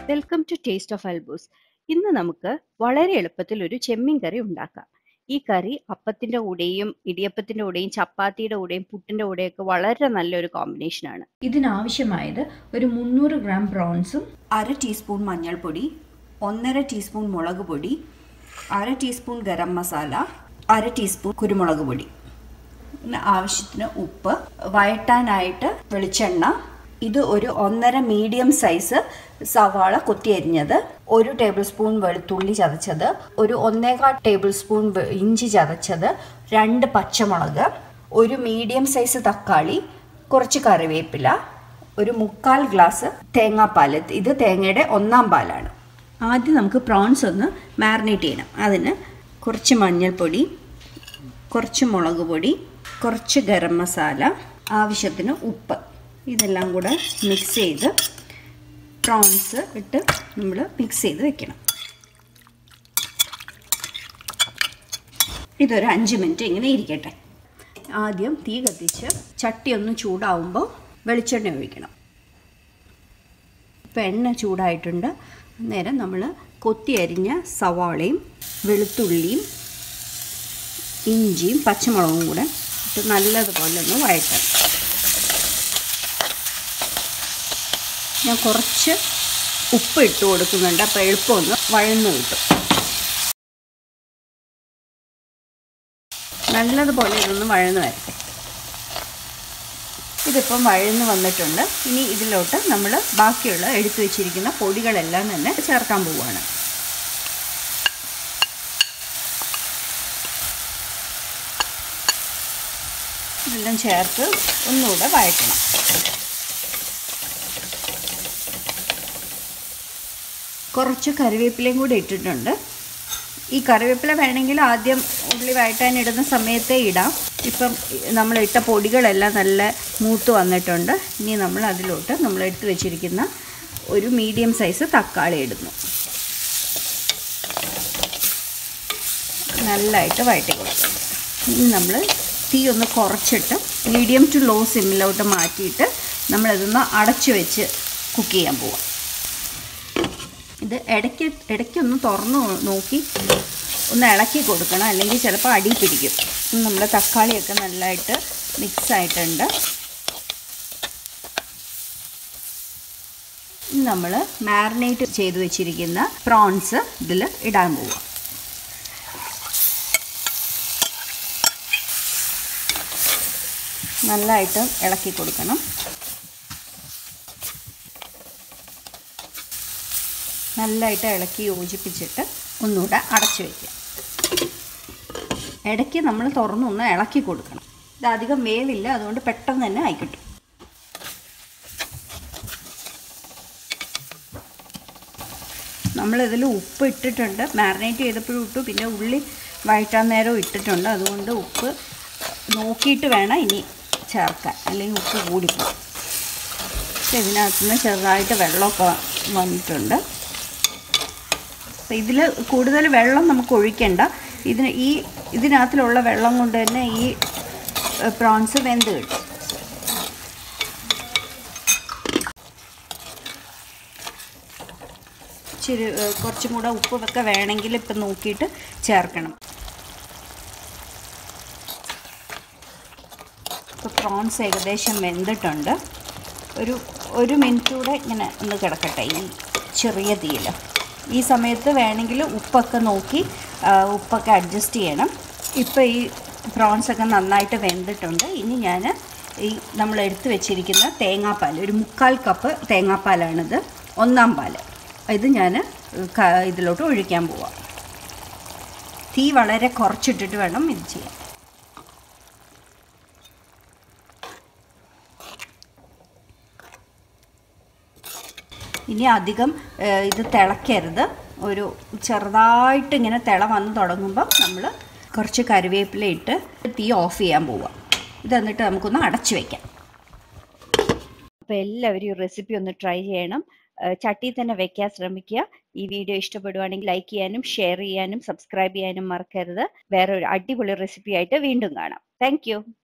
welcome to taste of അൽബൂസ് ഇന്ന് നമുക്ക് വളരെ എളുപ്പത്തിൽ ഒരു ചെമ്മീൻ കറി ഉണ്ടാക്കാം ഈ കറി അപ്പത്തിന്റെ കൂടെയും ഇടിയപ്പത്തിന്റെ കൂടെയും ചപ്പാത്തിയുടെ കൂടെയും പുട്ടിന്റെ കൂടെയൊക്കെ വളരെ നല്ലൊരു കോമ്പിനേഷനാണ് ഇതിനാവശ്യമായത് ഒരു മുന്നൂറ് ഗ്രാം പ്രോൺസും അര ടീസ്പൂൺ മഞ്ഞൾപ്പൊടി ഒന്നര ടീസ്പൂൺ മുളക് പൊടി അര ടീസ്പൂൺ ഗരം മസാല അര ടീസ്പൂൺ കുരുമുളക് പൊടി പിന്നെ ആവശ്യത്തിന് ഉപ്പ് വഴറ്റാനായിട്ട് വെളിച്ചെണ്ണ ഇത് ഒരു ഒന്നര മീഡിയം സൈസ് സവാള കൊത്തിയരിഞ്ഞത് ഒരു ടേബിൾ സ്പൂൺ വെളുത്തുള്ളി ചതച്ചത് ഒരു ഒന്നേകാൽ ടേബിൾ സ്പൂൺ വെ- ഇഞ്ചി ചതച്ചത് രണ്ട് പച്ചമുളക് ഒരു മീഡിയം സൈസ് തക്കാളി കുറച്ച് കറിവേപ്പില ഒരു മുക്കാൽ ഗ്ലാസ് തേങ്ങാപ്പാൽ ഇത് തേങ്ങയുടെ ഒന്നാം പാലാണ് ആദ്യം നമുക്ക് പ്രോൺസ് ഒന്ന് മാറിനേറ്റ് ചെയ്യണം അതിന് കുറച്ച് മഞ്ഞൾപ്പൊടി കുറച്ച് മുളക് പൊടി കുറച്ച് ഗരം മസാല ആവശ്യത്തിന് ഉപ്പ് ഇതെല്ലാം കൂടെ മിക്സ് ചെയ്ത് പ്രോൺസ് ഇട്ട് നമ്മൾ മിക്സ് ചെയ്ത് വെക്കണം ഇതൊരു അഞ്ച് മിനിറ്റ് ഇങ്ങനെ ഇരിക്കട്ടെ ആദ്യം തീ കത്തിച്ച് ചട്ടി ഒന്ന് ചൂടാവുമ്പോൾ വെളിച്ചെണ്ണ ഒഴിക്കണം ഇപ്പം എണ്ണ ചൂടായിട്ടുണ്ട് അന്നേരം നമ്മൾ കൊത്തി അരിഞ്ഞ സവാളയും വെളുത്തുള്ളിയും ഇഞ്ചിയും പച്ചമുളകും കൂടെ ഇട്ട് നല്ലതുപോലെ ഒന്ന് വഴറ്റണം ഞാൻ കുറച്ച് ഉപ്പ് ഇട്ട് കൊടുക്കുന്നുണ്ട് അപ്പോൾ എളുപ്പമൊന്ന് വഴന്നു കിട്ടും നല്ലതുപോലെ ഇതൊന്ന് വഴന്നു വരട്ടെ ഇതിപ്പം വഴന്ന് വന്നിട്ടുണ്ട് ഇനി ഇതിലോട്ട് നമ്മൾ ബാക്കിയുള്ള എടുത്തു വെച്ചിരിക്കുന്ന പൊടികളെല്ലാം തന്നെ ചേർക്കാൻ പോവുകയാണ് ഇതെല്ലാം ചേർത്ത് ഒന്നുകൂടെ വഴറ്റണം കുറച്ച് കറിവേപ്പിലയും കൂടി ഇട്ടിട്ടുണ്ട് ഈ കറിവേപ്പില വേണമെങ്കിൽ ആദ്യം ഉള്ളി വഴറ്റാൻ ഇടുന്ന സമയത്തേ ഇടാം ഇപ്പം നമ്മൾ ഇട്ട പൊടികളെല്ലാം നല്ല മൂത്ത് വന്നിട്ടുണ്ട് ഇനി നമ്മൾ അതിലോട്ട് നമ്മൾ എടുത്തു വെച്ചിരിക്കുന്ന ഒരു മീഡിയം സൈസ് തക്കാളി ഇടുന്നു നല്ലതായിട്ട് വഴറ്റി കൊടുക്കും ഇനി നമ്മൾ തീ ഒന്ന് കുറച്ചിട്ട് മീഡിയം ടു ലോ സിമ്മിലോട്ട് മാറ്റിയിട്ട് നമ്മളിതൊന്ന് അടച്ചു വെച്ച് കുക്ക് ചെയ്യാൻ പോവാം ഇത് ഇടയ്ക്ക് ഇടയ്ക്കൊന്ന് തുറന്ന് നോക്കി ഒന്ന് ഇളക്കി കൊടുക്കണം അല്ലെങ്കിൽ ചിലപ്പോൾ അടി പിടിക്കും നമ്മുടെ തക്കാളിയൊക്കെ നല്ലതായിട്ട് മിക്സ് ആയിട്ടുണ്ട് നമ്മൾ മാറിനേറ്റ് ചെയ്ത് വെച്ചിരിക്കുന്ന പ്രോൺസ് ഇതിൽ ഇടാൻ പോവാം നല്ലതായിട്ട് ഇളക്കി കൊടുക്കണം നല്ലതായിട്ട് ഇളക്കി യോജിപ്പിച്ചിട്ട് ഒന്നുകൂടെ അടച്ചു വയ്ക്കുക ഇടയ്ക്ക് നമ്മൾ തുറന്നൊന്ന് ഇളക്കി കൊടുക്കണം ഇത് അധികം വേവില്ല അതുകൊണ്ട് പെട്ടെന്ന് തന്നെ ആയി കിട്ടും നമ്മളിതിൽ ഉപ്പ് ഇട്ടിട്ടുണ്ട് മാറിനേറ്റ് ചെയ്തപ്പോഴും ഇട്ടു പിന്നെ ഉള്ളി വഴറ്റാൻ നേരം ഇട്ടിട്ടുണ്ട് അതുകൊണ്ട് ഉപ്പ് നോക്കിയിട്ട് വേണം ഇനി ചേർക്കാൻ അല്ലെങ്കിൽ ഉപ്പ് കൂടിപ്പോകും പക്ഷെ ഇതിനകത്ത് നിന്ന് ചെറുതായിട്ട് വെള്ളമൊക്കെ വന്നിട്ടുണ്ട് അപ്പോൾ ഇതിൽ കൂടുതൽ വെള്ളം നമുക്ക് ഒഴിക്കണ്ട ഇതിന് ഈ ഇതിനകത്തിലുള്ള വെള്ളം കൊണ്ട് തന്നെ ഈ പ്രോൺസ് വെന്ത് കിട്ടും ഇച്ചിരി ഏഹ്, കുറച്ചും കൂടെ ഉപ്പൊക്കെ വേണമെങ്കിൽ ഇപ്പം നോക്കിയിട്ട് ചേർക്കണം ഇപ്പോൾ പ്രോൺസ് ഏകദേശം വെന്തിട്ടുണ്ട് ഒരു ഒരു മിനിറ്റ് കൂടെ ഇങ്ങനെ ഒന്ന് കിടക്കട്ടെ ഈ ചെറിയ തീയിൽ ഈ സമയത്ത് വേണമെങ്കിൽ ഉപ്പൊക്കെ നോക്കി ആ, ഉപ്പൊക്കെ അഡ്ജസ്റ്റ് ചെയ്യണം ഇപ്പോൾ ഈ പ്രോൺസ് ഒക്കെ നന്നായിട്ട് വെന്തിട്ടുണ്ട് ഇനി ഞാൻ ഈ നമ്മൾ എടുത്തു വെച്ചിരിക്കുന്ന തേങ്ങാപ്പാൽ ഒരു മുക്കാൽ കപ്പ് തേങ്ങാപ്പാലാണിത് ഒന്നാം പാൽ ഇത് ഞാൻ ഇതിലോട്ട് ഒഴിക്കാൻ പോവാം തീ വളരെ കുറച്ചിട്ടിട്ട് വേണം ഇത് ചെയ്യാൻ ഇനി അധികം ഏഹ്, ഇത് തിളക്കരുത് ഒരു ചെറുതായിട്ട് ഇങ്ങനെ തിള വന്ന് തുടങ്ങുമ്പോൾ നമ്മൾ കുറച്ച് കറിവേപ്പില ഇട്ട് തീ ഓഫ് ചെയ്യാൻ പോവാം ഇത് എന്നിട്ട് നമുക്കൊന്ന് അടച്ചു വയ്ക്കാം അപ്പോൾ എല്ലാവരും ഈ റെസിപ്പി ഒന്ന് ട്രൈ ചെയ്യണം ചട്ടിയിൽ തന്നെ വെക്കാൻ ശ്രമിക്കുക ഈ വീഡിയോ ഇഷ്ടപ്പെടുവാണെങ്കിൽ ലൈക്ക് ചെയ്യാനും ഷെയർ ചെയ്യാനും സബ്സ്ക്രൈബ് ചെയ്യാനും മറക്കരുത് വേറെ ഒരു അടിപൊളി റെസിപ്പി ആയിട്ട് വീണ്ടും കാണാം താങ്ക്